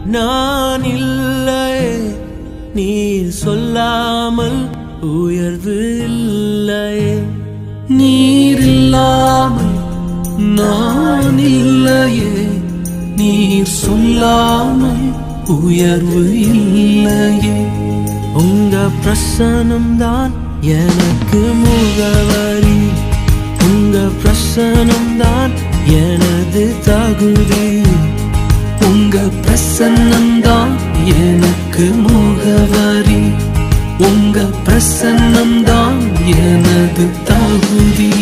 நான் இல்லையே நீர் சொல்லாமல் உயர்வு இல்லையே நீர் இல்லாமல் நான் இல்லையே நீர் சொல்லாமல் உயர்வு இல்லையே உங்க பிரசனம் தான் எனக்கு முகவரி உங்க பிரசனம் தான் எனது தகுதி உங்க பிரசன்னம் தான் எனக்கு முகவரி உங்க பிரசன்னம் தான் எனது தகுதி